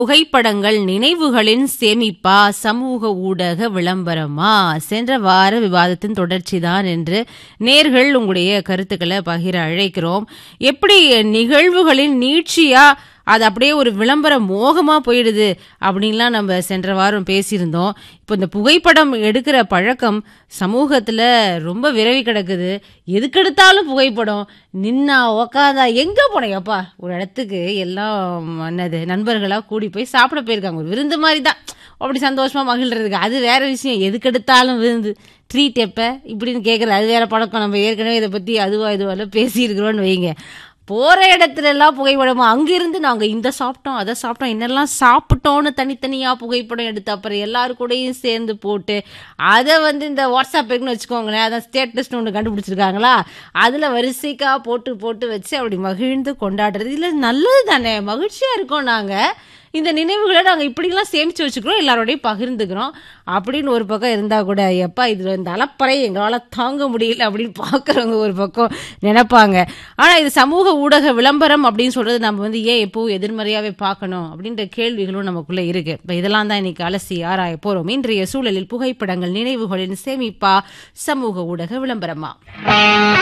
புகைப்படங்கள் நினைவுகளின் சேமிப்பா சமூக ஊடக விளம்பரமா சென்ற வார விவாதத்தின் தொடர்ச்சிதான் என்று நேர்கள் உங்களுடைய கருத்துக்களை பகிர அழைக்கிறோம் எப்படி நிகழ்வுகளின் நீட்சியா அது அப்படியே ஒரு விளம்பர மோகமா போயிடுது அப்படின்லாம் நம்ம சென்ற வாரம் பேசியிருந்தோம் இப்போ இந்த புகைப்படம் எடுக்கிற பழக்கம் சமூகத்துல ரொம்ப விரவி கிடக்குது எதுக்கெடுத்தாலும் புகைப்படம் நின்னா உக்காதா எங்க போனேன் ஒரு இடத்துக்கு எல்லாம் என்னது நண்பர்களா கூடி போய் சாப்பிட போயிருக்காங்க ஒரு விருந்து மாதிரி தான் அப்படி சந்தோஷமா மகிழ்றதுக்கு அது வேற விஷயம் எதுக்கெடுத்தாலும் விருந்து ட்ரீட் எப்ப இப்படின்னு கேட்குறது அது வேற பழக்கம் நம்ம ஏற்கனவே இதை பத்தி அதுவா இதுவால பேசியிருக்கிறோன்னு வைங்க போற இடத்துல எல்லாம் புகைப்படமா அங்கிருந்து நாங்க இந்த சாப்பிட்டோம் அதை சாப்பிட்டோம் என்னெல்லாம் சாப்பிட்டோம்னு தனித்தனியா புகைப்படம் எடுத்து அப்புறம் எல்லாரு கூடயும் சேர்ந்து போட்டு அதை வந்து இந்த வாட்ஸ்அப் இருக்குன்னு வச்சுக்கோங்களேன் அதான் ஸ்டேட்டஸ்னு ஒன்று கண்டுபிடிச்சிருக்காங்களா அதுல வரிசைக்கா போட்டு போட்டு வச்சு அப்படி மகிழ்ந்து கொண்டாடுறது இல்லை நல்லது தானே மகிழ்ச்சியா இருக்கோம் நாங்க இந்த நினைவுகளை நாங்கள் இப்படிலாம் சேமித்து வச்சுக்கிறோம் எல்லாரோடையும் பகிர்ந்துக்கிறோம் அப்படின்னு ஒரு பக்கம் இருந்தால் கூட எப்பா இதில் இந்த அலப்பறை எங்களால் தாங்க முடியல அப்படின்னு பார்க்குறவங்க ஒரு பக்கம் நினைப்பாங்க ஆனால் இது சமூக ஊடக விளம்பரம் அப்படின்னு சொல்கிறது நம்ம வந்து ஏன் எப்போவும் எதிர்மறையாகவே பார்க்கணும் அப்படின்ற கேள்விகளும் நமக்குள்ளே இருக்குது இப்போ இதெல்லாம் தான் இன்னைக்கு அலசி ஆராய போகிறோம் இன்றைய சூழலில் புகைப்படங்கள் நினைவுகளின் சேமிப்பா சமூக ஊடக விளம்பரமா